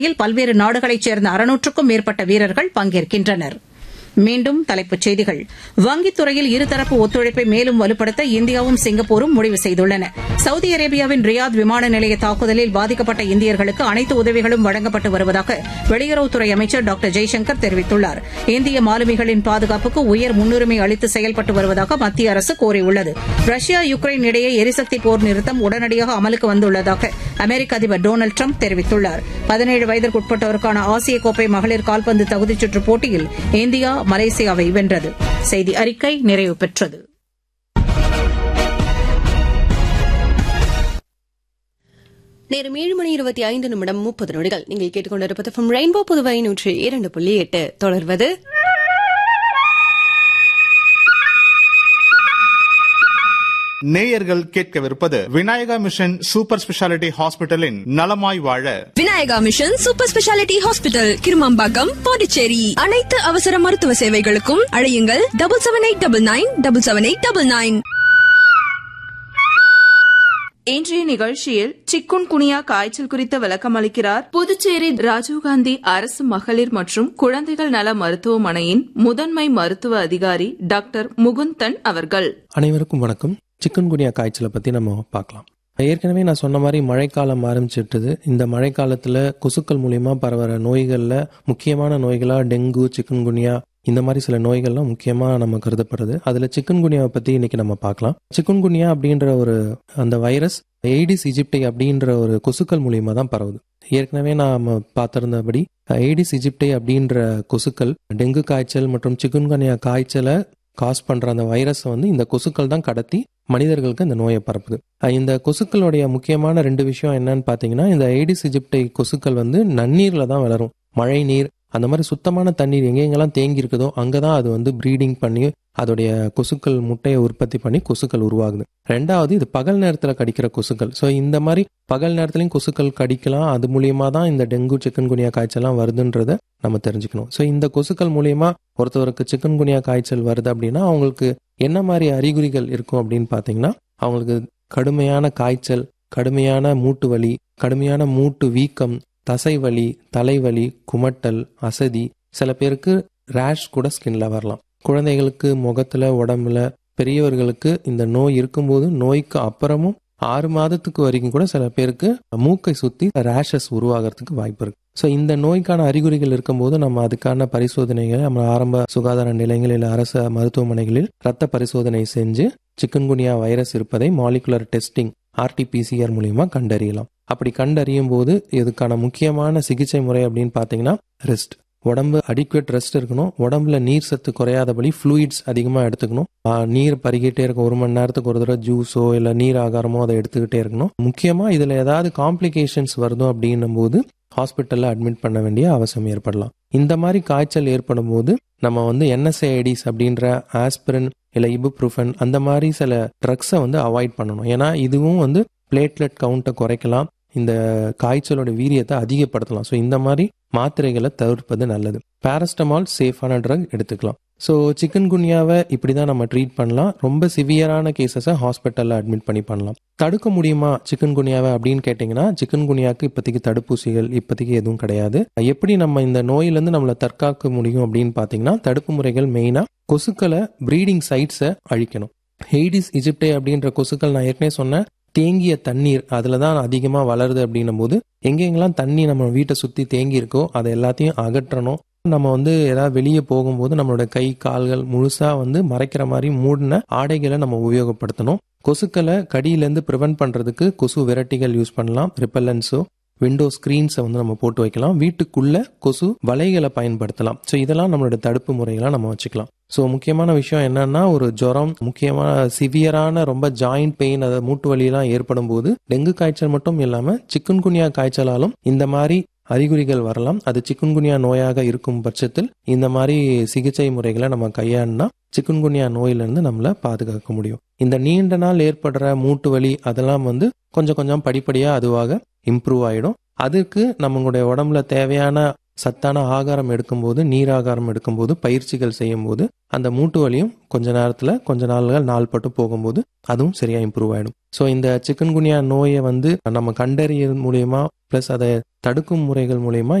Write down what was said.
இதில் பல்வேறு நாடுகளைச் சேர்ந்த அறுநூற்றுக்கும் மேற்பட்ட வீரர்கள் பங்கேற்கின்றனர் மீண்டும் தலைப்புச் செய்திகள் வங்கித் துறையில் இருதரப்பு ஒத்துழைப்பை மேலும் வலுப்படுத்த இந்தியாவும் சிங்கப்பூரும் முடிவு செய்துள்ளன சவுதி அரேபியாவின் ரியாத் விமான நிலைய தாக்குதலில் பாதிக்கப்பட்ட இந்தியர்களுக்கு அனைத்து உதவிகளும் வழங்கப்பட்டு வருவதாக வெளியுறவுத்துறை அமைச்சர் டாக்டர் ஜெய்சங்கர் தெரிவித்துள்ளார் இந்திய மாலுமிகளின் பாதுகாப்புக்கு உயர் முன்னுரிமை அளித்து செயல்பட்டு வருவதாக மத்திய அரசு கூறியுள்ளது ரஷ்யா யுக்ரைன் இடையே எரிசக்தி போர் நிறுத்தம் உடனடியாக அமலுக்கு வந்துள்ளதாக அமெரிக்க அதிபர் டொனால்டு ட்ரம்ப் தெரிவித்துள்ளார் பதினேழு வயதிற்குட்பட்டோருக்கான ஆசிய கோப்பை மகளிர் கால்பந்து தகுதிச் சுற்றுப் போட்டியில் இந்தியா மலேசியாவை வென்றது செய்தி அறிக்கை நிறைவு பெற்றது நேரம் ஏழு மணி இருபத்தி ஐந்து நிமிடம் முப்பது நொடிகள் நீங்கள் கேட்டுக்கொண்டிருப்பது ஃப்ரம் ரெயின்போ புதுவை நூற்றி இரண்டு புள்ளி எட்டு தொடர்வது நேயர்கள் கேட்கவிருப்பது விநாயகா மிஷன் சூப்பர் ஸ்பெஷாலிட்டி ஹாஸ்பிட்டலின் நலமாய் வாழ Vinayaka mission super speciality hospital Kirumampakkam Pondicherry அனைத்து அவசர மருத்துவ சேவைகளுக்கும் அழையுங்கள் double seven eight double nine double seven eight double nine இன்றைய நிகழ்ச்சியில் சிக்குன் குனியா காய்ச்சல் குறித்த விளக்கம் அளிக்கிறார் புதுச்சேரி ராஜீவ்காந்தி அரசு மகளிர் மற்றும் குழந்தைகள் நல மருத்துவமனையின் முதன்மை மருத்துவ அதிகாரி டாக்டர் முகுந்தன் அவர்கள் அனைவருக்கும் வணக்கம் சிக்கன்குனியா காய்ச்சலை பற்றி நம்ம பார்க்கலாம் ஏற்கனவே நான் சொன்ன மாதிரி மழைக்காலம் ஆரம்பிச்சிட்டுது இந்த மழைக்காலத்தில் கொசுக்கள் மூலியமா பரவுற நோய்களில் முக்கியமான நோய்களாக டெங்கு சிக்கன்குனியா இந்த மாதிரி சில நோய்கள்லாம் முக்கியமாக நம்ம கருதப்படுது அதில் சிக்கன்குனியாவை பற்றி இன்னைக்கு நம்ம பார்க்கலாம் சிக்கன்குனியா அப்படின்ற ஒரு அந்த வைரஸ் எய்டிஸ் இஜிப்டை அப்படின்ற ஒரு கொசுக்கள் மூலியமா தான் பரவுது ஏற்கனவே நாம் பார்த்திருந்தபடி எய்டிஸ் இஜிப்டை அப்படின்ற கொசுக்கள் டெங்கு காய்ச்சல் மற்றும் சிக்கன்குனியா காய்ச்சலை காஸ் பண்ற அந்த வைரஸை வந்து இந்த கொசுக்கள் தான் கடத்தி மனிதர்களுக்கு இந்த நோயை பரப்புது அஹ் இந்த கொசுக்களுடைய முக்கியமான ரெண்டு விஷயம் என்னன்னு பார்த்தீங்கன்னா இந்த ஐடிஸ் இஜிப்டை கொசுக்கள் வந்து நன்னீர்ல தான் வளரும் மழை நீர் அந்த மாதிரி சுத்தமான தண்ணீர் எங்கெங்கெல்லாம் தேங்கி இருக்குதோ அங்கே தான் அது வந்து ப்ரீடிங் பண்ணி அதோடைய கொசுக்கள் முட்டையை உற்பத்தி பண்ணி கொசுக்கள் உருவாகுது ரெண்டாவது இது பகல் நேரத்தில் கடிக்கிற கொசுக்கள் ஸோ இந்த மாதிரி பகல் நேரத்துலையும் கொசுக்கள் கடிக்கலாம் அது மூலியமா தான் இந்த டெங்கு சிக்கன்குனியா காய்ச்சல்லாம் வருதுன்றத நம்ம தெரிஞ்சுக்கணும் ஸோ இந்த கொசுக்கள் மூலியமா ஒருத்தவருக்கு சிக்கன்குனியா காய்ச்சல் வருது அப்படின்னா அவங்களுக்கு என்ன மாதிரி அறிகுறிகள் இருக்கும் அப்படின்னு பார்த்தீங்கன்னா அவங்களுக்கு கடுமையான காய்ச்சல் கடுமையான மூட்டு வலி கடுமையான மூட்டு வீக்கம் தசை வலி தலைவலி குமட்டல் அசதி சில பேருக்கு ரேஷ் கூட ஸ்கின்ல வரலாம் குழந்தைகளுக்கு முகத்துல உடம்புல பெரியவர்களுக்கு இந்த நோய் இருக்கும்போது நோய்க்கு அப்புறமும் ஆறு மாதத்துக்கு வரைக்கும் கூட சில பேருக்கு மூக்கை சுத்தி ரேஷஸ் உருவாகிறதுக்கு வாய்ப்பு இருக்கு ஸோ இந்த நோய்க்கான அறிகுறிகள் இருக்கும்போது நம்ம அதுக்கான பரிசோதனைகளை நம்ம ஆரம்ப சுகாதார நிலையங்களில் அரசு மருத்துவமனைகளில் ரத்த பரிசோதனை செஞ்சு சிக்கன்குனியா வைரஸ் இருப்பதை மாலிகுலர் டெஸ்டிங் ஆர்டிபிசிஆர் மூலியமா கண்டறியலாம் அப்படி கண்டறியும் போது இதுக்கான முக்கியமான சிகிச்சை முறை அப்படின்னு பார்த்தீங்கன்னா ரெஸ்ட் உடம்பு அடிக்குவேட் ரெஸ்ட் இருக்கணும் உடம்புல நீர் சத்து குறையாதபடி ஃப்ளூயிட்ஸ் அதிகமாக எடுத்துக்கணும் ஆஹ் நீர் பருகிட்டே இருக்கும் ஒரு மணி நேரத்துக்கு ஒரு தடவை ஜூஸோ இல்லை நீர் ஆகாரமோ அதை எடுத்துக்கிட்டே இருக்கணும் முக்கியமாக இதில் ஏதாவது காம்ப்ளிகேஷன்ஸ் வருதோ அப்படின்னும் போது ஹாஸ்பிட்டலில் அட்மிட் பண்ண வேண்டிய அவசியம் ஏற்படலாம் இந்த மாதிரி காய்ச்சல் ஏற்படும் போது நம்ம வந்து என்எஸ்ஏஐடிஸ் அப்படின்ற ஆஸ்பிரின் இல்லை இபுப்ரூஃபன் அந்த மாதிரி சில ட்ரக்ஸை வந்து அவாய்ட் பண்ணணும் ஏன்னா இதுவும் வந்து பிளேட்லெட் கவுண்ட்டை குறைக்கலாம் இந்த காய்ச்சலோட வீரியத்தை அதிகப்படுத்தலாம் ஸோ இந்த மாதிரி மாத்திரைகளை தவிர்ப்பது நல்லது பேரஸ்டமால் சேஃபான ட்ரக் எடுத்துக்கலாம் ஸோ சிக்கன் குனியாவை இப்படி தான் நம்ம ட்ரீட் பண்ணலாம் ரொம்ப சிவியரான கேசஸை ஹாஸ்பிட்டலில் அட்மிட் பண்ணி பண்ணலாம் தடுக்க முடியுமா சிக்கன் குனியாவை அப்படின்னு கேட்டிங்கன்னா சிக்கன் குனியாவுக்கு இப்போதைக்கு தடுப்பூசிகள் இப்போதைக்கு எதுவும் கிடையாது எப்படி நம்ம இந்த நோயிலேருந்து நம்மளை தற்காக்க முடியும் அப்படின்னு பார்த்தீங்கன்னா தடுப்பு முறைகள் மெயினாக கொசுக்களை ப்ரீடிங் சைட்ஸை அழிக்கணும் ஹெய்டிஸ் இஜிப்டே அப்படின்ற கொசுக்கள் நான் ஏற்கனவே சொன்னேன் தேங்கிய தண்ணீர் அதில் தான் அதிகமாக வளருது அப்படின்னும் போது எங்கெங்கெல்லாம் தண்ணி நம்ம வீட்டை சுற்றி தேங்கி இருக்கோ அதை எல்லாத்தையும் அகற்றணும் நம்ம வந்து ஏதாவது வெளியே போகும்போது நம்மளோட கை கால்கள் முழுசா வந்து மறைக்கிற மாதிரி மூடின ஆடைகளை நம்ம உபயோகப்படுத்தணும் கொசுக்களை கடியிலேருந்து ப்ரிவென்ட் பண்ணுறதுக்கு கொசு விரட்டிகள் யூஸ் பண்ணலாம் ரிப்பல்லன்ஸோ விண்டோ ஸ்க்ரீன்ஸை வந்து நம்ம போட்டு வைக்கலாம் வீட்டுக்குள்ள கொசு வலைகளை பயன்படுத்தலாம் ஸோ இதெல்லாம் நம்மளோட தடுப்பு முறைகளை நம்ம வச்சுக்கலாம் ஸோ முக்கியமான விஷயம் என்னன்னா ஒரு ஜுரம் முக்கியமான சிவியரான ரொம்ப ஜாயிண்ட் பெயின் அதாவது மூட்டு வலியெல்லாம் ஏற்படும் போது டெங்கு காய்ச்சல் மட்டும் இல்லாமல் சிக்கன்குனியா காய்ச்சலாலும் இந்த மாதிரி அறிகுறிகள் வரலாம் அது சிக்குன்குனியா நோயாக இருக்கும் பட்சத்தில் இந்த மாதிரி சிகிச்சை முறைகளை நம்ம கையாண்டினா சிக்குன்குனியா நோயிலிருந்து நம்மளை பாதுகாக்க முடியும் இந்த நீண்ட நாள் ஏற்படுற மூட்டு வலி அதெல்லாம் வந்து கொஞ்சம் கொஞ்சம் படிப்படியாக அதுவாக இம்ப்ரூவ் ஆகிடும் அதுக்கு நம்மளுடைய உடம்புல தேவையான சத்தான ஆகாரம் எடுக்கும்போது நீர் ஆகாரம் எடுக்கும்போது பயிற்சிகள் செய்யும்போது அந்த மூட்டு வலியும் கொஞ்ச நேரத்தில் கொஞ்ச நாள்கள் நாள் பட்டு போகும்போது அதுவும் சரியாக இம்ப்ரூவ் ஆகிடும் ஸோ இந்த சிக்கன்குனியா நோயை வந்து நம்ம கண்டறியல் மூலயமா ப்ளஸ் அதை தடுக்கும் முறைகள் மூலயமா